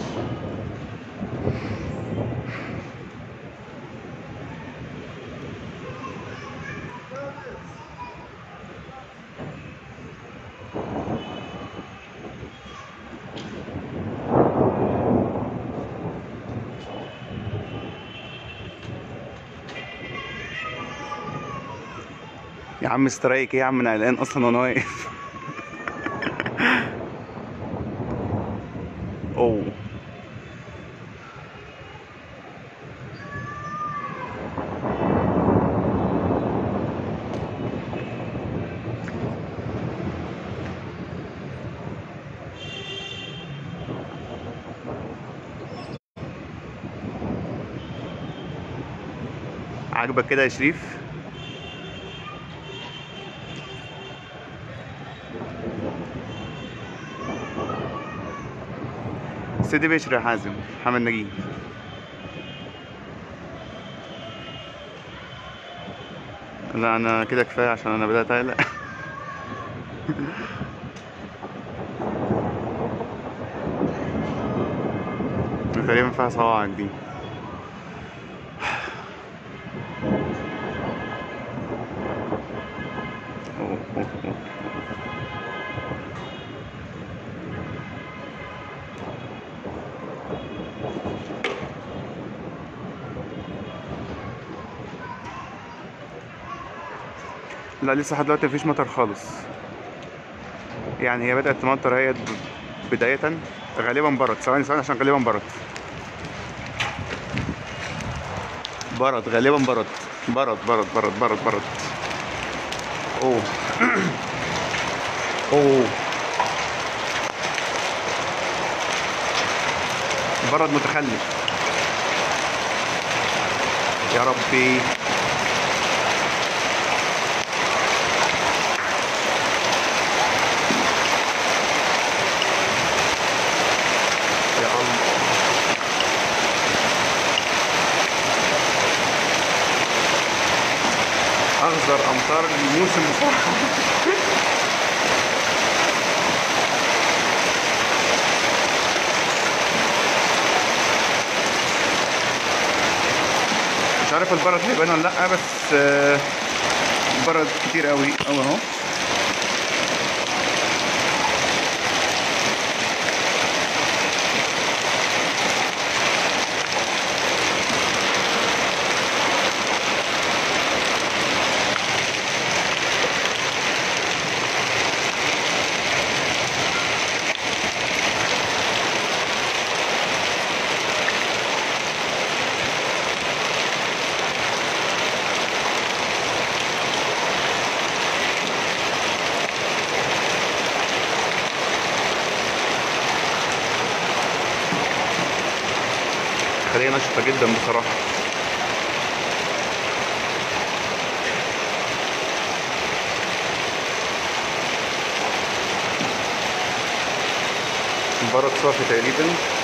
يا عم سترايك ايه يا عم انا قلقان اصلا وانا واقف اوه عاجبك كده يا شريف سيدي بشر يا حازم محمد نجيب لا انا كده كفايه عشان انا بدات اقلق تقريبا فيها صواعق دي أوه، أوه، أوه. لا لسه لحد دلوقتي مفيش مطر خالص يعني هي بدأت تمطر هي بداية غالبا برد ثواني ثواني عشان غالبا برد برد غالبا برد برد برد برد برد برد اوه اوه برد متخلف يا ربي يا الله أخضر أمطار الموسم بصراحة مش عارف البرد هيبان ولا لأ بس آه، البرد كتير أوي أوي أهو خلية ناشفة جدا بصراحة البرد صافي تقريبا